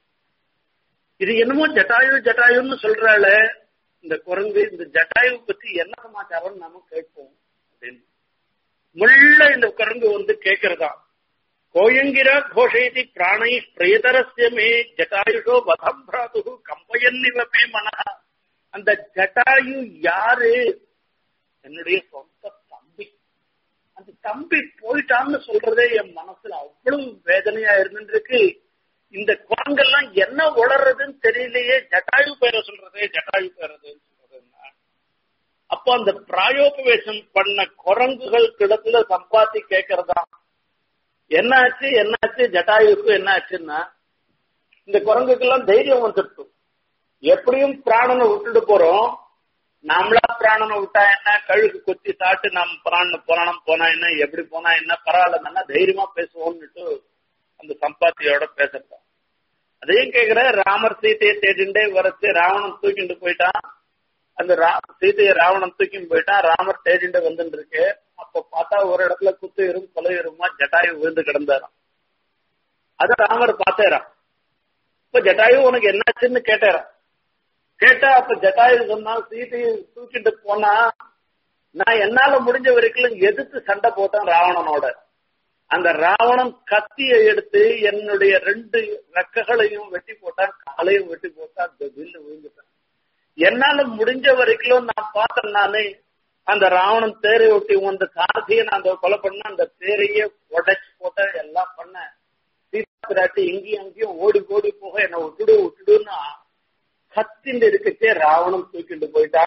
இது என்னமோ ஜட்டாயு ஜட்டாயுன்னு சொல்றாள இந்த குரங்கு இந்த ஜட்டாயு பத்தி என்ன சமாச்சாரம் நாம கேட்போம் அப்படின்னு முள்ள இந்த குரங்கு வந்து கேட்கறதா கோயங்கிர கோஷயதி பிராணை பிரயதரஸ்ய மே ஜட்டாயுஷோ வதம் பிராது கம்பயன்னிவ மே மன அந்த ஜட்டாயு யாரு என்னுடைய சொந்த தம்பி அந்த தம்பி போயிட்டான்னு சொல்றதே என் மனசுல அவ்வளவு வேதனையா இருந்துருக்கு இந்த குரங்கெல்லாம் என்ன உளறதுன்னு தெரியலையே ஜட்டாயு பேரை சொல்றதே ஜட்டாயு பேரதுன்னு சொல்றதுன்னா அப்போ அந்த பிராயோபவேசம் பண்ண குரங்குகள் கிடத்துல சம்பாத்தி கேட்கறதா என்னாச்சு என்னாச்சு ஜட்டாயுக்கு என்ன ஆச்சுன்னா இந்த குரங்குக்கெல்லாம் தைரியம் வந்துடுச்சு எப்படியும் பிராணனை விட்டுட்டு போறோம் நாமளா பிராணனை விட்டா என்ன கழுகு கொத்தி சாப்பிட்டு நம்ம பிராண புராணம் போனா என்ன எப்படி போனா என்ன பரவாயில்ல தைரியமா பேசுவோம்னுட்டு அந்த சம்பாத்தியோட பேசுறோம் அதையும் கேக்குற ராமர் சீதையை தேடிண்டே வரச்சு ராவணன் தூக்கிட்டு போயிட்டான் அந்த சீதையை ராவணன் தூக்கிட்டு போயிட்டான் ராமர் தேடிண்டு வந்துட்டு இருக்கு அப்ப பார்த்தா ஒரு இடத்துல குத்து எறும் கொலை எறுமா ஜட்டாயு விழுந்து கிடந்தாராம் அத ராமர் பார்த்தேராம் இப்ப ஜட்டாயு உனக்கு என்னாச்சுன்னு கேட்டாராம் கேட்டா அப்ப ஜட்டாயு சொன்னா சீதையை தூக்கிட்டு போனா நான் என்னால முடிஞ்ச வரைக்கும் எதிர்த்து சண்டை போட்டேன் ராவணனோட அந்த ராவணன் கத்தியை எடுத்து என்னுடைய ரெண்டு ரெக்கைகளையும் வெட்டி போட்டான் காலையும் வெட்டி போட்டா அந்த வில்லு விழுந்துட்டான் என்னால முடிஞ்ச வரைக்கும் நான் பார்த்தேன் நானே அந்த ராவணன் தேரை ஒட்டி வந்த சாரதியை நான் அந்த கொலை பண்ண அந்த தேரையே உடைச்சு போட்ட எல்லாம் பண்ண சீதா பிராட்டி இங்கேயும் அங்கேயும் ஓடி ஓடி போக என்ன விட்டுடு விட்டுடுன்னு கத்திண்டு இருக்கச்சே ராவணன் தூக்கிட்டு போயிட்டா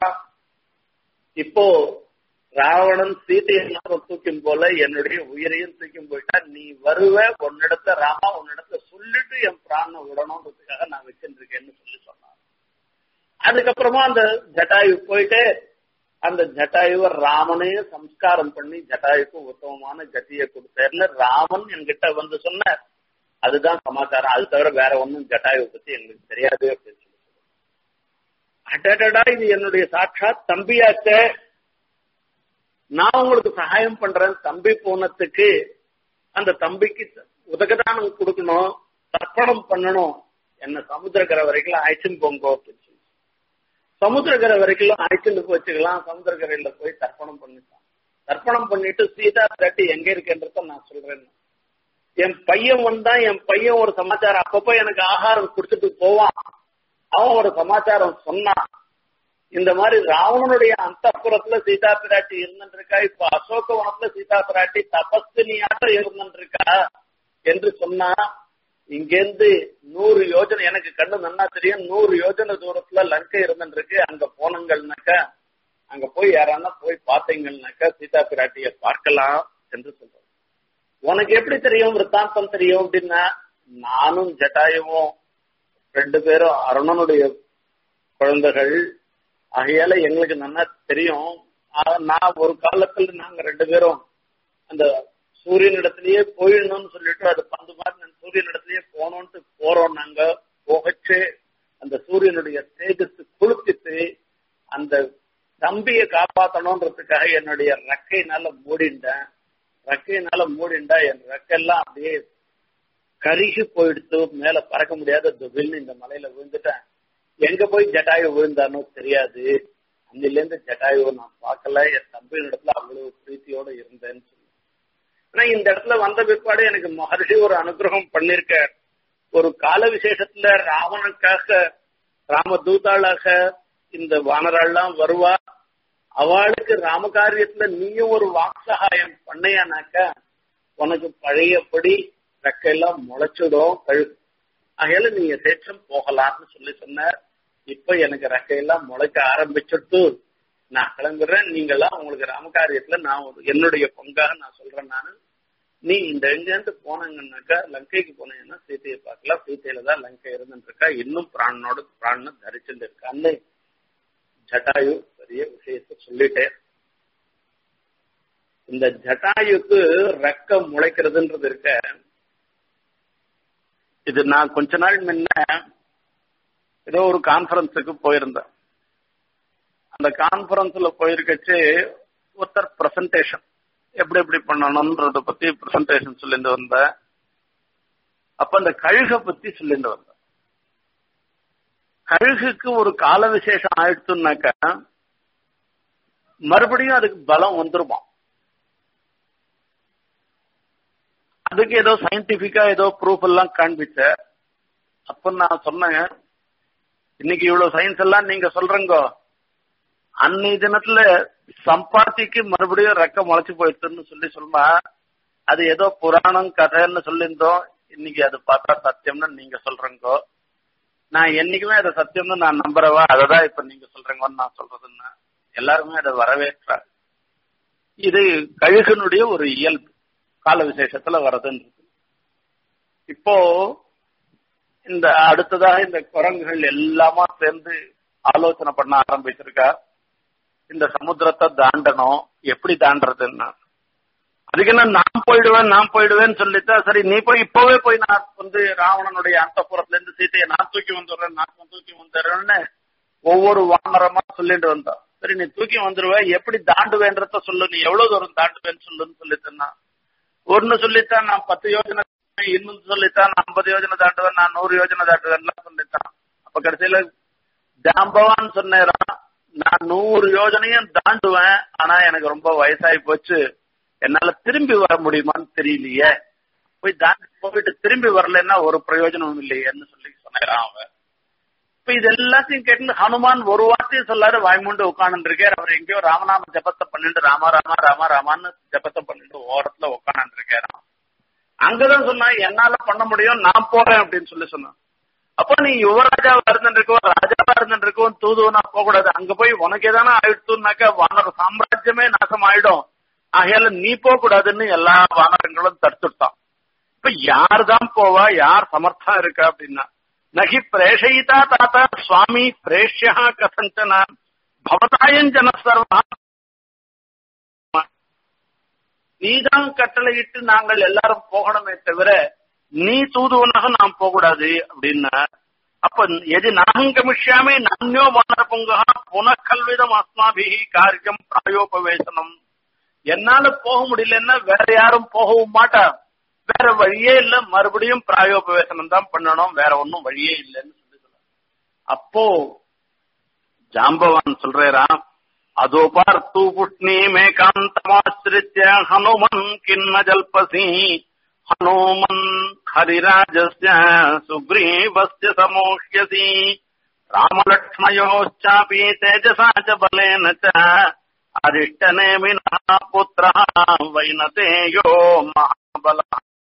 இப்போ ராவணன் சீதையை தூக்கும் போல என்னுடைய உயிரையும் தூக்கும் போயிட்டா நீ வருவ உன்னிடத்த ராமா உன்னிடத்த சொல்லிட்டு என் பிராண விடணுன்றதுக்காக நான் வச்சிருக்கேன்னு சொல்லி சொன்னான் அதுக்கப்புறமா அந்த ஜட்டாயு போயிட்டு அந்த ஜட்டாயுவ ராமனே சம்ஸ்காரம் பண்ணி ஜட்டாயுக்கு உத்தமமான கத்தியை கொடுத்தாருன்னு ராமன் என்கிட்ட வந்து சொன்னார் அதுதான் சமாச்சாரம் அது தவிர வேற ஒன்றும் ஜட்டாயுவை பத்தி எங்களுக்கு தெரியாது அப்படின்னு சொல்லி அடடடா இது என்னுடைய சாட்சாத் தம்பியாச்ச நான் உங்களுக்கு சகாயம் பண்றேன் தம்பி போனதுக்கு அந்த தம்பிக்கு உதகதானம் கொடுக்கணும் தர்ப்பணம் பண்ணணும் என்ன சமுத்திரக்கரை வரைக்கும் ஆயிடுச்சுன்னு போங்க அப்படின்னு சொல்லி சமுத்திரக்கரை வரைக்கும் அழைச்சிட்டு வச்சுக்கலாம் சமுத்திரக்கரையில போய் தர்ப்பணம் பண்ணிட்டான் தர்ப்பணம் பண்ணிட்டு சீதா பிராட்டி எங்க இருக்குன்றத நான் சொல்றேன் என் பையன் வந்தா என் பையன் ஒரு சமாச்சாரம் அப்பப்போ எனக்கு ஆகாரம் கொடுத்துட்டு போவான் அவன் ஒரு சமாச்சாரம் சொன்னான் இந்த மாதிரி ராவணனுடைய அந்த சீதா பிராட்டி இருந்துருக்கா இப்ப அசோகவனத்துல சீதா பிராட்டி தபஸ்தினியாக இருந்துருக்கா என்று சொன்னா இங்கேருந்து நூறு யோஜனை எனக்கு கண்ணு நன்னா தெரியும் நூறு யோஜனை தூரத்துல லங்கை இருந்துருக்கு அங்க போனங்கள்னாக்கா அங்க போய் யாரானா போய் பார்த்தீங்கன்னாக்கா சீதா பிராட்டிய பார்க்கலாம் என்று சொல்றோம் உனக்கு எப்படி தெரியும் விற்த்தாந்தம் தெரியும் அப்படின்னா நானும் ஜட்டாயுவும் ரெண்டு பேரும் அருணனுடைய குழந்தைகள் ஆகையால எங்களுக்கு நல்லா தெரியும் நான் ஒரு காலத்துல நாங்க ரெண்டு பேரும் அந்த சூரியன் இடத்துலயே போயிடணும்னு சொல்லிட்டு அது பந்து மாதிரி சூரியன் இடத்துலயே போனோம்ட்டு போறோம் நாங்க போகச்சு அந்த சூரியனுடைய தேஜத்து குளிப்பித்து அந்த தம்பியை காப்பாத்தணும்ன்றதுக்காக என்னுடைய ரெக்கையினால மூடிண்டேன் ரெக்கையினால மூடிண்டா என் ரெக்கையெல்லாம் அப்படியே கருகி போயிடுத்து மேல பறக்க முடியாத துபில்னு இந்த மலையில விழுந்துட்டேன் எங்க போய் ஜட்டாயு விழுந்தானோ தெரியாது அங்கில இருந்து ஜட்டாயுவை நான் பார்க்கல என் தம்பியின் இடத்துல அவ்வளவு பிரீத்தியோட இருந்தேன்னு சொல்லி ஆனா இந்த இடத்துல வந்த பிற்பாடு எனக்கு மகர்ஷி ஒரு அனுகிரகம் பண்ணிருக்க ஒரு கால விசேஷத்துல ராவனுக்காக ராம தூதாளாக இந்த வானராள்லாம் வருவா அவளுக்கு ராமகாரியத்துல நீயும் ஒரு வாக்சகாயம் பண்ணையானாக்க உனக்கு பழையபடி ரெக்கையெல்லாம் முளைச்சிடும் கழு ஆகையால நீங்க சேற்றம் போகலாம்னு சொல்லி சொன்னார் இப்ப எனக்கு ரெக்கையெல்லாம் முளைக்க ஆரம்பிச்சுட்டு நான் கிளம்புறேன் நீங்களாம் உங்களுக்கு ராமகாரியத்துல நான் என்னுடைய பங்காக நான் சொல்றேன் நானு நீ இந்த எங்கேருந்து போனாங்கன்னாக்கா லங்கைக்கு போனீங்கன்னா சீத்தையை பார்க்கலாம் சீத்தையில தான் லங்கை இருந்துட்டு இருக்கா இன்னும் பிராணனோட பிராணனை தரிச்சுட்டு இருக்கான்னு ஜட்டாயு பெரிய விஷயத்த சொல்லிட்டேன் இந்த ஜட்டாயுக்கு ரெக்க முளைக்கிறதுன்றது இருக்க இது நான் கொஞ்ச நாள் முன்ன ஏதோ ஒரு கான்பரன்ஸுக்கு போயிருந்தேன் அந்த கான்பரன்ஸ்ல போயிருக்கச்சு ஒருத்தர் பிரசன்டேஷன் எப்படி எப்படி பண்ணணும்ன்றத பத்தி பிரசன்டேஷன் சொல்லிட்டு வந்தேன் அப்ப அந்த கழுகை பத்தி சொல்லிட்டு வந்தேன் கழுகுக்கு ஒரு கால விசேஷம் ஆயிடுச்சுனாக்க மறுபடியும் அதுக்கு பலம் வந்துருமா அதுக்கு ஏதோ சயின்டிபிக்கா ஏதோ ப்ரூஃப் எல்லாம் காண்பிச்ச அப்ப நான் சொன்னேன் இன்னைக்கு இவ்வளவு சயின்ஸ் எல்லாம் நீங்க சொல்றீங்கோ அன்னை தினத்துல சம்பாத்திக்கு மறுபடியும் ரெக்க முளைச்சு போயிடுச்சுன்னு சொல்லி சொல்லுமா அது ஏதோ புராணம் கதைன்னு சொல்லியிருந்தோம் இன்னைக்கு அது பார்த்தா சத்தியம்னு நீங்க சொல்றீங்கோ நான் என்னைக்குமே அதை சத்தியம்னு நான் நம்புறவா அததான் இப்ப நீங்க சொல்றீங்கன்னு நான் சொல்றதுன்னா எல்லாருமே அதை வரவேற்றார் இது கழுகனுடைய ஒரு இயல்பு கால விசேஷத்துல வரதுன்றது இப்போ இந்த அடுத்ததாக இந்த குரங்குகள் எல்லாமா சேர்ந்து ஆலோசனை பண்ண ஆரம்பிச்சிருக்கா இந்த சமுத்திரத்தை தாண்டணும் எப்படி தாண்டறதுன்னா அதுக்கு என்ன நான் போயிடுவேன் நான் போயிடுவேன்னு சொல்லிட்டா சரி நீ போய் இப்பவே போய் நான் வந்து ராவணனுடைய அந்தப்புறத்துல இருந்து சீத்தையை நான் தூக்கி வந்துடுறேன் நான் தூக்கி வந்துடுறேன்னு ஒவ்வொரு வானரமா சொல்லிட்டு வந்தான் சரி நீ தூக்கி வந்துருவ எப்படி தாண்டுவேன்றத சொல்லு நீ எவ்வளவு தூரம் தாண்டுவேன்னு சொல்லுன்னு சொல்லிட்டேன்னா ஒன்னு சொல்லித்தான் நான் பத்து யோஜனை இன்னும் சொல்லித்தான் நான் ஐம்பது யோஜனை தாண்டுவேன் நான் நூறு யோஜனை தாண்டுவேன் சொல்லித்தான் அப்ப கடைசியில ஜாம்பவான் சொன்னேன் நான் நூறு யோஜனையும் தாண்டுவேன் ஆனா எனக்கு ரொம்ப வயசாகி போச்சு என்னால திரும்பி வர முடியுமான்னு தெரியலையே போய் தாண்டி போயிட்டு திரும்பி வரலன்னா ஒரு பிரயோஜனமும் இல்லையேன்னு சொல்லி சொன்னாரான் அவன் இப்ப இது எல்லாத்தையும் கேட்டு ஹனுமான் ஒரு வார்த்தையும் சொல்லாரு வாய்மூண்டு உட்காந்து இருக்கார் அவர் எங்கேயோ ராமநாம ஜபத்தை பண்ணிட்டு ராமா ராமா ராமா ராமான்னு ஜபத்தை பண்ணிட்டு ஓரத்துல உட்காந்து இருக்காராம் அங்கதான் சொன்னா என்னால பண்ண முடியும் நான் போறேன் அப்படின்னு சொல்லி சொன்னான் அப்போ நீ யுவராஜாவா இருந்துருக்கோ ராஜாவா இருந்துருக்கோ தூதுவனா போக கூடாது அங்க போய் உனக்கு எதானே ஆயிடுச்சுனாக்கா வானர சாம்ராஜ்யமே நாசம் ஆயிடும் ஆகையால நீ போக கூடாதுன்னு எல்லா வானரங்களும் தடுத்துட்டான் இப்ப யார் தான் போவா யார் சமர்த்தா இருக்கா அப்படின்னா நகி பிரேஷயிதா தாத்தா சுவாமி பிரேஷ்யா கசஞ்சன பவதாயம் ஜன சர்வா நீதான் கட்டளையிட்டு நாங்கள் எல்லாரும் போகணுமே தவிர நீ தூதுவனாக நாம் போகக்கூடாது அப்படின்னா அப்ப எது நாகம் கமிஷ்யாமே நானியோ வானர பொங்கா புனக்கல்விதம் அஸ்மாபி காரியம் பிராயோபவேசனம் என்னால போக முடியலன்னா வேற யாரும் போகவும் மாட்டா வேற வழியே இல்ல மறுபடியும் பிராயோபவேசனம் தான் பண்ணணும் வேற ஒன்னும் வழியே இல்லைன்னு சொல்லி சொல்ல அப்போ ஜாம்பவான் சொல்றாராம் அதோ பார் தூ புஷ்ணி மேகாந்தமாசிரித்ய ஹனுமன் கிண்ண ஜல்பசி ஹனுமன் ஹரிராஜஸ்ய சுக்ரீவஸ்ய சமோஷ்யசி ராமலக்ஷ்மயோச்சாபி தேஜசா ச பலேன ச அரிஷ்டநேமினா புத்திர வைனதேயோ மகாபல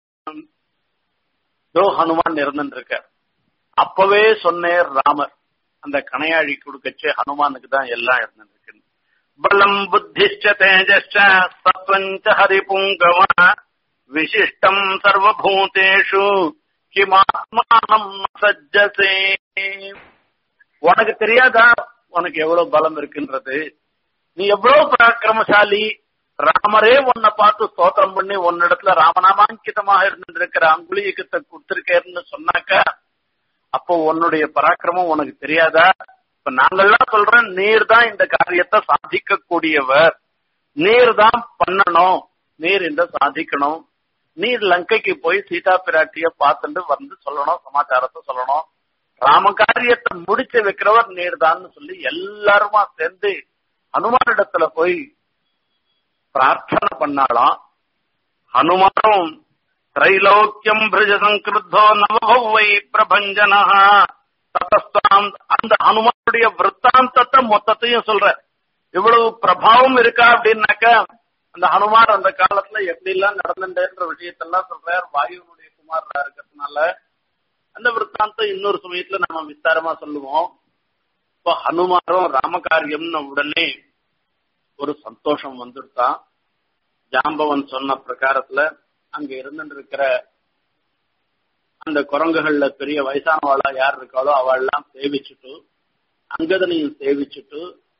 தோ ஹனுமான் இருந்துருக்கார் அப்பவே சொன்னேர் ராமர் அந்த கணையாழி கொடுக்கச்சே ஹனுமானுக்கு தான் எல்லாம் இருந்துருக்கு பலம் புத்திஷ்ட தேஜஸ்ச சத்வஞ்ச ஹரிபுங்கவ விசிஷ்டம் சர்வபூதேஷு கிமாத்மானம் சஜ்ஜசே உனக்கு தெரியாதா உனக்கு எவ்வளவு பலம் இருக்குன்றது நீ எவ்வளவு பராக்கிரமசாலி ராமரே உன்னை பார்த்து ஸ்தோத்திரம் பண்ணி உன்னிடத்துல ராமநாமாங்கிதமாக இருந்திருக்கிற அங்குலியக்கத்தை கொடுத்திருக்கேன்னு சொன்னாக்கா அப்போ உன்னுடைய பராக்கிரமம் உனக்கு தெரியாதா இப்ப நாங்கெல்லாம் சொல்றேன் நீர் தான் இந்த காரியத்தை சாதிக்க கூடியவர் நீர் தான் பண்ணணும் நீர் இந்த சாதிக்கணும் நீர் லங்கைக்கு போய் சீதா பிராட்டிய பார்த்துட்டு வந்து சொல்லணும் சமாச்சாரத்தை சொல்லணும் ராம காரியத்தை முடிச்சு வைக்கிறவர் நீர் தான் சொல்லி எல்லாருமா சேர்ந்து ஹனுமானிடத்துல போய் பிரார்த்தனை பண்ணாலாம் ஹனுமானும் திரைலோக்கியம் பிரஜ சங்கிருத்தோ நவபௌவை பிரபஞ்சனா தத்தஸ்தாம் அந்த ஹனுமானுடைய விற்த்தாந்தத்தை மொத்தத்தையும் சொல்ற இவ்வளவு பிரபாவம் இருக்கா அப்படின்னாக்க அந்த ஹனுமான் அந்த காலத்துல எப்படி எல்லாம் நடந்துன்ற விஷயத்தெல்லாம் சொல்றார் வாயுனுடைய குமாரா இருக்கிறதுனால அந்த விற்த்தாந்தம் இன்னொரு சமயத்துல நம்ம விஸ்தாரமா சொல்லுவோம் இப்போ ஹனுமாரும் ராமகாரியம்னு உடனே ஒரு சந்தோஷம் வந்துருத்தான் ஜாம்பவன் சொன்ன பிரகாரத்துல அங்க இருந்துட்டு இருக்கிற அந்த குரங்குகள்ல பெரிய வயசானவாளா யார் இருக்காளோ அவள்லாம் சேவிச்சுட்டு அங்கதனையும் சேவிச்சுட்டு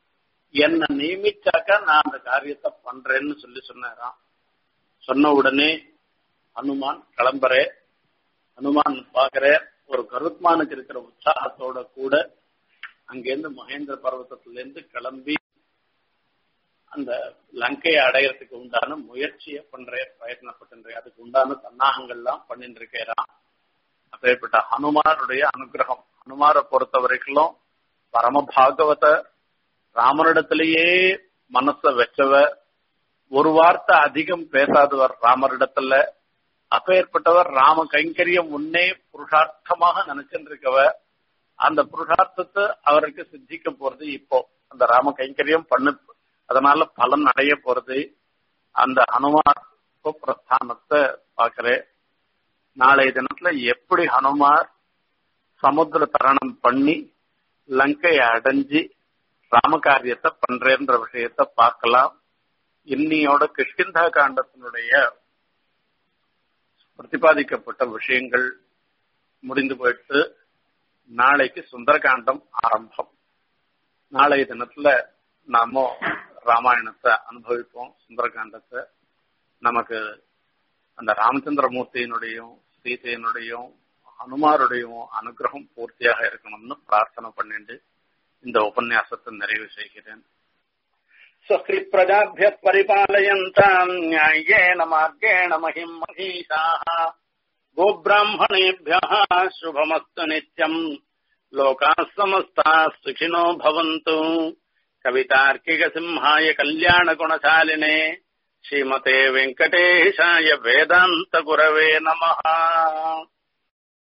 என்ன நியமிச்சாக்கா நான் அந்த காரியத்தை பண்றேன்னு சொல்லி சொன்னாராம் சொன்ன உடனே ஹனுமான் கிளம்புறே ஹனுமான் பாக்குற ஒரு கருத்மானுக்கு இருக்கிற உற்சாகத்தோட கூட அங்கேருந்து மகேந்திர பர்வத்தத்துல இருந்து கிளம்பி அந்த லங்கையை அடையறதுக்கு உண்டான முயற்சியை பண்றேன் பிரயத்னப்பட்டுன்றேன் அதுக்கு உண்டான தன்னாகங்கள்லாம் பண்ணிட்டு இருக்கிறான் அப்பேற்பட்ட ஹனுமானுடைய அனுகிரகம் ஹனுமாரை பொறுத்த வரைக்கும் பரம பாகவத ராமனிடத்திலேயே மனச வச்சவர் ஒரு வார்த்தை அதிகம் பேசாதவர் ராமரிடத்துல அப்பேற்பட்டவர் ராம கைங்கரியம் முன்னே புருஷார்த்தமாக நினைச்சுட்டு இருக்கவர் அந்த புருஷார்த்தத்தை அவருக்கு சித்திக்க போறது இப்போ அந்த ராம கைங்கரியம் பண்ணு அதனால பலன் அடைய போறது அந்த ஹனுமார் பிரஸ்தானத்தை பாக்குறேன் நாளைய தினத்துல எப்படி ஹனுமார் சமுத்திர தரணம் பண்ணி லங்கையை அடைஞ்சு ராமகாரியத்தை பண்றேன்ற விஷயத்த பார்க்கலாம் இன்னியோட கிஷ்கிந்தா காண்டத்தினுடைய பிரதிபாதிக்கப்பட்ட விஷயங்கள் முடிந்து போயிட்டு நாளைக்கு சுந்தரகாண்டம் ஆரம்பம் நாளைய தினத்துல நாம ராமாயணத்தை அனுபவிப்போம் சுந்தரகாண்டத்தை நமக்கு அந்த ராமச்சந்திரமூர்த்தியினுடையும் சீதையினுடையும் ஹனுமாருடையும் அனுகிரகம் பூர்த்தியாக இருக்கணும்னு பிரார்த்தனை பண்ணிட்டு இந்த உபன்யாசத்தை நிறைவு செய்கிறேன் स्वस्ति प्रजाभ्यः परिपालयन्ताम् न्याय्येन मार्गेण महिम् महीषाः गोब्राह्मणेभ्यः शुभमस्तु नित्यम् लोकाः समस्ताः सुखिनो भवन्तु कवितार्किकसिंहाय कल्याणगुणशालिने श्रीमते वेङ्कटेशाय वेदान्तगुरवे नमः